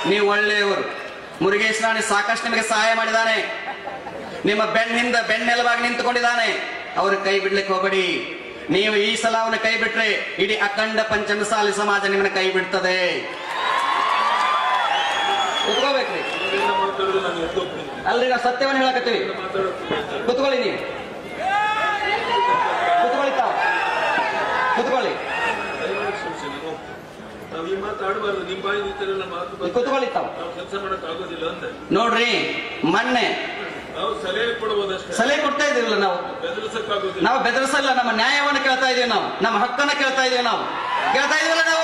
ನೀವು ಒಳ್ಳೆಯವರು ಮುರುಗೇಶ್ ರಾಣಿ ಸಾಕಷ್ಟು ನಿಮಗೆ ಸಹಾಯ ಮಾಡಿದ್ದಾನೆ ನಿಮ್ಮ ಬೆನ್ನಿಂದ ಬೆನ್ನೆಲುಬಾಗಿ ನಿಂತುಕೊಂಡಿದ್ದಾನೆ ಅವ್ರ ಕೈ ಬಿಡ್ಲಿಕ್ಕೆ ಹೋಗಬೇಡಿ ನೀವು ಈ ಸಲ ಅವನ ಕೈ ಬಿಟ್ರೆ ಇಡೀ ಅಖಂಡ ಪಂಚಮಸಾಲಿ ಸಮಾಜ ನಿಮ್ಮನ್ನ ಕೈ ಬಿಡ್ತದೆ ಕುತ್ಕೋಬೇಕ್ರಿ ಇದನ್ನ ಮಾತಾಡೋದು ನಾನು ಎದ್ದು ಹೋಗ್ತೀನಿ. ಅಲ್ರಿ ನಾವು ಸತ್ಯವನ್ನ ಹೇಳಕತ್ತೀವಿ ಮಾತಾಡೋದು ಕುತ್ಕೊಳ್ಳಿ ನೀವು ಕುತ್ಕೊಳ್ಳಿ ತಾವು ಕುತ್ಕೊಳ್ಳಿ ದಯಮಾಡಿ ಕ್ಷಮಿಸಿ, ನಾನು ಹೋಗ್ತೀನಿ. ನಾವು ಈ ಮಾತು ಆಡಬಾರ್ದು ನಿಮ್ಮ ಬಾಯಿ ನಿಂತರೆಲ್ಲ ಮಾತು ಬರ್ತದೆ. ಕುತ್ಕೊಳ್ಳಿ ತಾವು ನಾವು ಕೆಲಸ ಮಾಡಕ್ ಆಗೋದಿಲ್ಲ ಅಂದೆ ನೋಡ್ರಿ ಮೊನ್ನೆ ನಾವು ಸಲಹೆ ಕೊಡಬಹುದಷ್ಟೇ ಸಲಹೆ ಕೊಡ್ತಾ ಇದೀವಲ್ಲ ನಾವು ಬೆದರಿಸಕ್ ಆಗೋದಿಲ್ಲ ನಾವು ಬೆದರಿಸಲ್ಲ ನಮ್ಮ ನ್ಯಾಯವನ್ನು ಕೇಳ್ತಾ ಇದೀವಿ ನಾವು ನಮ್ಮ ಹಕ್ಕನ್ನ ಕೇಳ್ತಾ ಇದೀವಿ ನಾವು ಕೇಳ್ತಾ ಇದೀವಲ್ಲ ನಾವು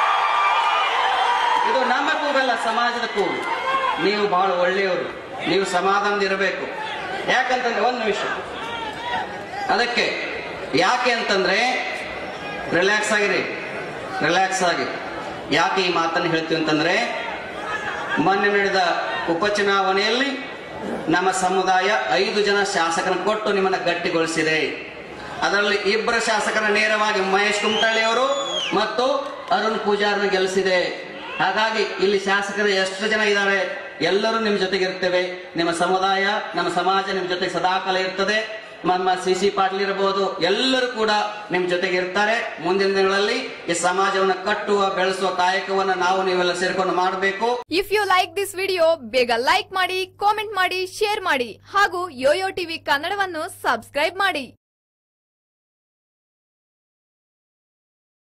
ಇದು ನಮ್ಮ ಕೂಗಲ್ಲ ಸಮಾಜದ ಕೂಗು ನೀವು ಬಹಳ ಒಳ್ಳೆಯವರು ನೀವು ಸಮಾಧಾನದಿರಬೇಕು ಯಾಕಂತಂದ್ರೆ ಒಂದು ನಿಮಿಷ ಅದಕ್ಕೆ ಯಾಕೆ ಅಂತಂದ್ರೆ ರಿಲ್ಯಾಕ್ಸ್ ಆಗಿರಿ ರಿಲ್ಯಾಕ್ಸ್ ಆಗಿ ಯಾಕೆ ಈ ಮಾತನ್ನು ಹೇಳ್ತೀವಿ ಅಂತಂದ್ರೆ ಮೊನ್ನೆ ನಡೆದ ಉಪಚುನಾವಣೆಯಲ್ಲಿ ನಮ್ಮ ಸಮುದಾಯ ಐದು ಜನ ಶಾಸಕರನ್ನು ಕೊಟ್ಟು ನಿಮ್ಮನ್ನ ಗಟ್ಟಿಗೊಳಿಸಿದೆ ಅದರಲ್ಲಿ ಇಬ್ಬರು ಶಾಸಕರ ನೇರವಾಗಿ ಮಹೇಶ್ ಕುಮಟಳ್ಳಿ ಅವರು ಮತ್ತು ಅರುಣ್ ಪೂಜಾರ್ನ ಗೆಲ್ಲಿಸಿದೆ ಹಾಗಾಗಿ ಇಲ್ಲಿ ಶಾಸಕರು ಎಷ್ಟು ಜನ ಇದ್ದಾರೆ ಎಲ್ಲರೂ ನಿಮ್ಮ ಜೊತೆಗೆ ಇರ್ತೇವೆ ನಿಮ್ಮ ಸಮುದಾಯ ನಮ್ಮ ಸಮಾಜ ನಿಮ್ಮ ಜೊತೆಗೆ ಸದಾಕಾಲ ಇರ್ತದೆ ನಮ್ಮ ಸಿ ಸಿ ಪಾಟೀಲ್ ಇರಬಹುದು ಎಲ್ಲರೂ ಕೂಡ ನಿಮ್ ಜೊತೆಗೆ ಇರ್ತಾರೆ ಮುಂದಿನ ದಿನಗಳಲ್ಲಿ ಈ ಸಮಾಜವನ್ನು ಕಟ್ಟುವ ಬೆಳೆಸುವ ಕಾಯಕವನ್ನ ನಾವು ನೀವೆಲ್ಲ ಸೇರ್ಕೊಂಡು ಮಾಡಬೇಕು if you like this video ಬೇಗ ಲೈಕ್ ಮಾಡಿ ಕಾಮೆಂಟ್ ಮಾಡಿ ಶೇರ್ ಮಾಡಿ ಹಾಗೂ ಯೋಯೋ ಟಿವಿ ಕನ್ನಡವನ್ನು ಸಬ್ಸ್ಕ್ರೈಬ್ ಮಾಡಿ